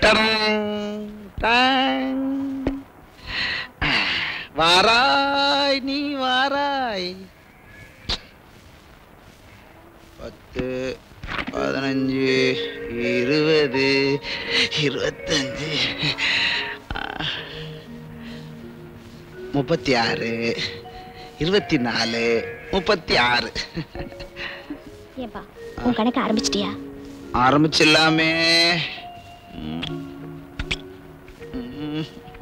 டடங், tongue. வாராய் நீ வாராய் பத்து பதினஞ்சு இருபது இருபத்தஞ்சு ஆ, முப்பத்தி ஆறு இருபத்தி நாலு முப்பத்தி ஆறு ஏன்பா உன் கணக்கு ஆரம்பிச்சிட்டியா ஆரம்பிச்சிடலாமே ம். ம்.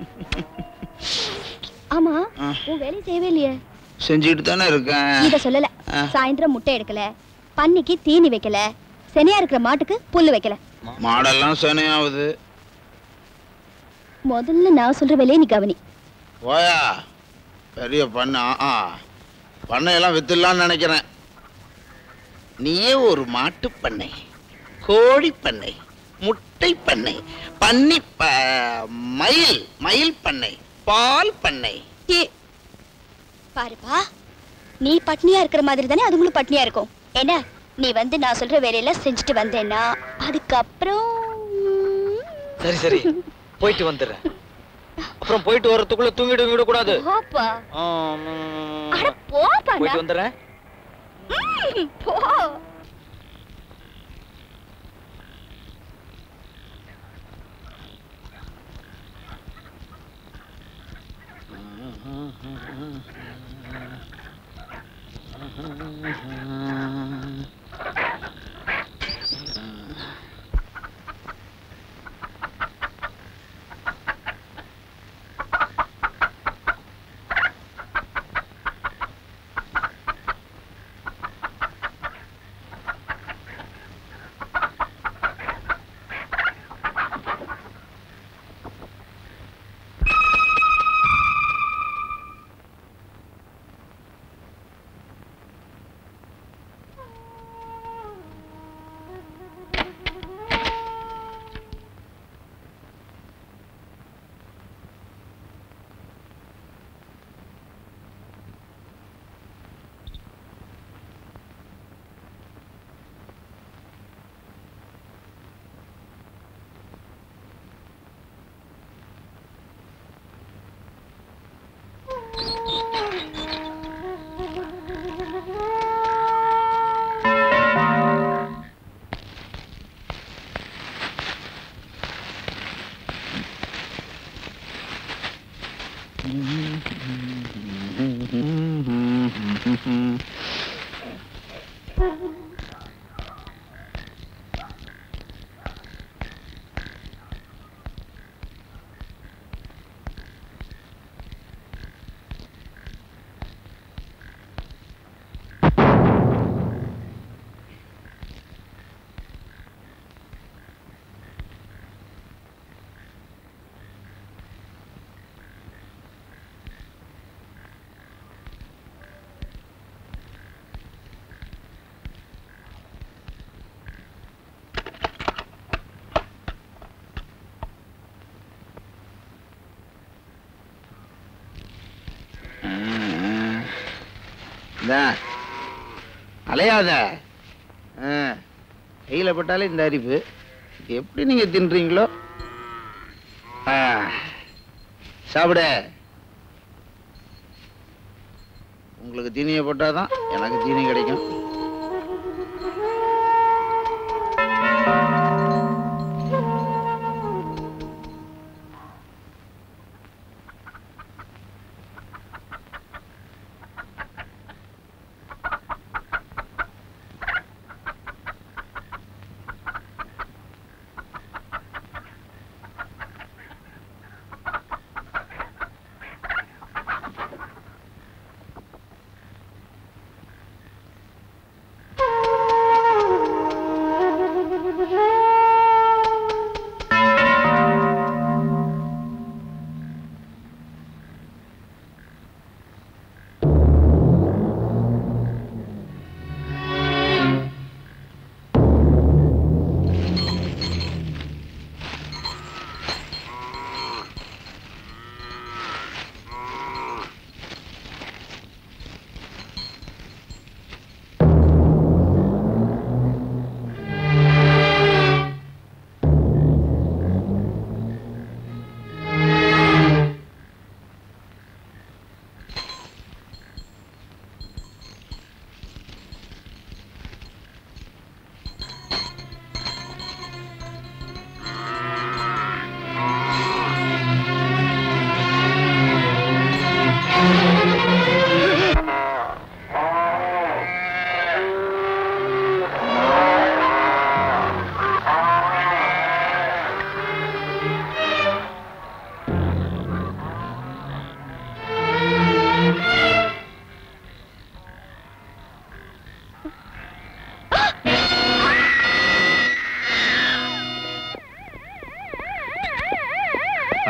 ஆமா ஆ. உன் வேலையை செய்யவே இல்லையே செஞ்சுட்டு தானே இருக்கேன் இத சொல்லல ஆ. சாயந்தரம் முட்டை எடுக்கல பன்னிக்கு தீனி வைக்கல செனையா இருக்கிற மாட்டுக்கு புல்லு வைக்கல மாடெல்லாம் சனையாகுது முதல்ல நான் சொல்ற வேலையை நீ கவனி ஓயா பெரிய பண்ணை ஆ பண்ணையெல்லாம் வித்துடலாம்னு நினைக்கிறேன் நீயே ஒரு மாட்டு பண்ணை கோழி பண்ணை முட்டை பண்ணை பன்னி ப மயில் மயில் பண்ணை பால் பண்ணை ஏ, பாருப்பா நீ பட்னியா இருக்கிற மாதிரி தானே அதுங்களும் பட்னியா இருக்கும் என்ன நீ வந்து நான் சொல்ற வேலையெல்லாம் செஞ்சுட்டு வந்தேன்னா அதுக்கப்புறம் சரி சரி போயிட்டு வந்துடுறேன் அப்புறம் போயிட்டு வர்றதுக்குள்ள தூங்கிட்டு தூங்கிட கூடாது போப்பா ஆம். அட போப்பா போயிட்டு வந்துடுறேன் ம், போ இந்தா, அலையாத ஆ, கையில பட்டாலே இந்த அரிப்பு இது எப்படி நீங்க தின்றீங்களோ ஆ, சாப்பிடு உங்களுக்கு தீனியை போட்டாதான் எனக்கு தீனி கிடைக்கும்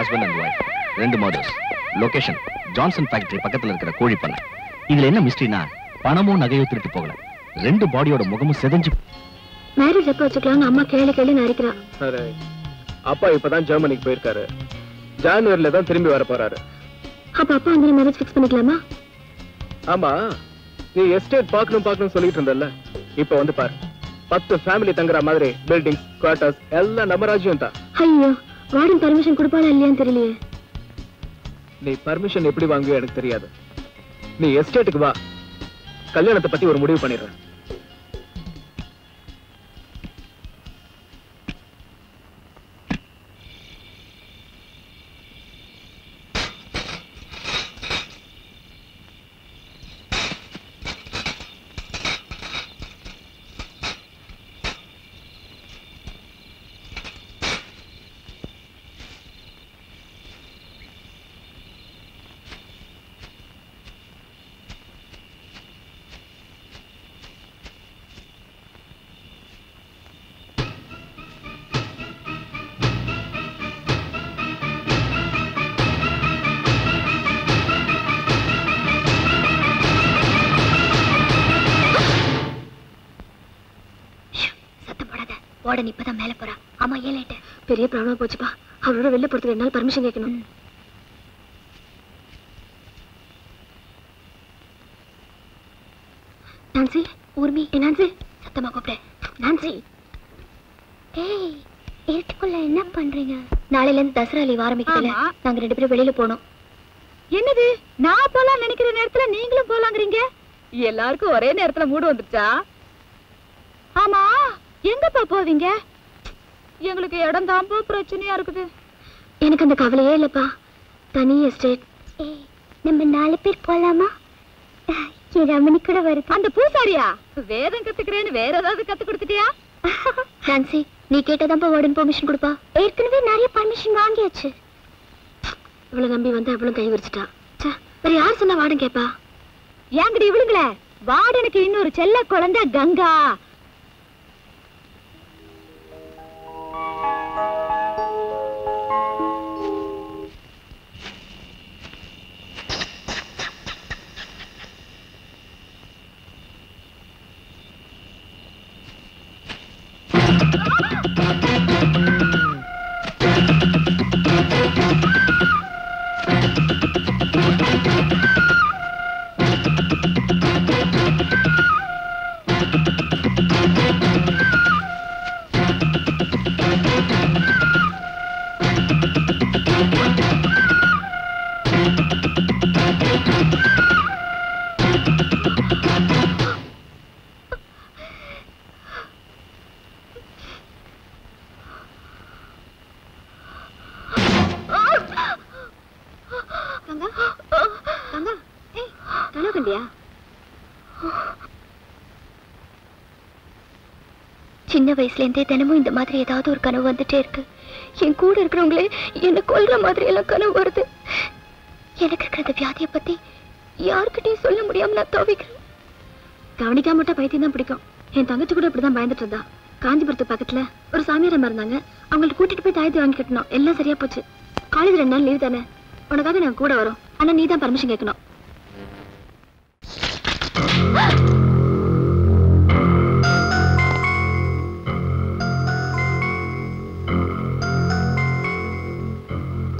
ஹஸ்பண்ட் அண்ட் ஒய்ஃப் ரெண்டு மர்டர்ஸ் லொகேஷன் ஜான்சன் ஃபேக்டரி பக்கத்துல இருக்கிற கோழி பண்ணை இதுல என்ன மிஸ்ட்ரினா பணமோ நகையோ திருட்டு போகல ரெண்டு பாடியோட முகமும் செதஞ்சு மேரேஜ் எப்போ வச்சுக்கலாம்னு அம்மா கேளு கேளு நரிக்கிறான் அரே அப்பா இப்பதான் ஜெர்மனிக்கு போயிருக்காரு ஜான்வரில தான் திரும்பி வர போறாரு அப்ப அப்பா அந்த மேரேஜ் ஃபிக்ஸ் பண்ணிக்கலாமா ஆமா நீ எஸ்டேட் பார்க்கணும் பார்க்கணும் சொல்லிட்டு இருந்தல்ல இப்ப வந்து பாரு பத்து ஃபேமிலி தங்குற மாதிரி பில்டிங்ஸ் குவார்டர்ஸ் எல்லாம் நம்ம ராஜ்யம் தான் ஐயோ வார்டன் பர்மிஷன் கொடுப்பாளா இல்லையான்னு தெரியலையே நீ பர்மிஷன் எப்படி வாங்குவியோ எனக்கு தெரியாது நீ எஸ்டேட்டுக்கு வா கல்யாணத்தை பத்தி ஒரு முடிவு பண்ணிடுறேன் சத்தம் போடாத வார்டன் இப்பதான் மேல போறா ஆமா ஏன் லேட்டு பெரிய ப்ராப்ளம் போச்சுப்பா அவரோட வெளில போறதுக்கு ரெண்டு நாள் பர்மிஷன் கேட்கணும் நான்சி ஊர்மி ஏ நான்சி சத்தமா கூப்பிடு நான்சி ஏய் இருட்டுக்குள்ள என்ன பண்றீங்க நாளையில இருந்து தசரா லீவ் ஆரம்பிக்குதுல நாங்க ரெண்டு பேரும் வெளியில போனோம் என்னது நான் போலாம் நினைக்கிற நேரத்துல நீங்களும் போலாங்கிறீங்க எல்லாருக்கும் ஒரே நேரத்துல மூடு வந்துருச்சா ஆமா எங்கப்பா போவீங்க எங்களுக்கு இடம் தான்ப்பா பிரச்சனையா இருக்குது எனக்கு அந்த கவலையே இல்லப்பா தனி எஸ்டேட் ஏய் நம்ம நாலு பேர் போலாமா என் ரமணி கூட வருது அந்த பூசாரியா வேதம் கத்துக்கிறேன்னு வேற ஏதாவது கத்து கொடுத்துட்டியா நான்சி நீ கேட்டதான்ப்பா வார்டன் பெர்மிஷன் கொடுப்பா ஏற்கனவே நிறைய பர்மிஷன் வாங்கியாச்சு இவ்வளவு நம்பி வந்து அவ்வளவு கை விரிச்சிட்டா ச்சே, வேற யார் சொன்னா வார்டன் கேப்பா ஏங்கடி இவளுங்கள வார்டனுக்கு இன்னொரு செல்ல குழந்தை கங்கா கங்கா கங்கா ஏய் கனவு கண்டியா சின்ன வயசுல இருந்தே தினமும் இந்த மாதிரி ஏதாவது ஒரு கனவு வந்துட்டே இருக்கு என் கூட இருக்கிறவங்களே என்ன கொல்ற மாதிரி எல்லாம் கனவு வருது எனக்கு இருக்கிற இந்த வியாதியை பத்தி யாருக்கிட்டையும் சொல்ல முடியாம நான் தவிக்கிறேன் கவனிக்காம மட்டும் பைத்தியம் தான் பிடிக்கும் என் தங்கச்சி கூட இப்படிதான் பயந்துட்டு இருந்தா காஞ்சிபுரத்து பக்கத்துல ஒரு சாமியார் அம்மா இருந்தாங்க அவங்கள்ட்ட கூட்டிட்டு போய் தாயத்தை வாங்கி கட்டணும் எல்லாம் சரியா போச்சு காலேஜ் ரெண்டு நாள் லீவ் தானே உனக்காக நான் கூட வரோம் ஆனா நீ தான் பர்மிஷன் கேட்கணும்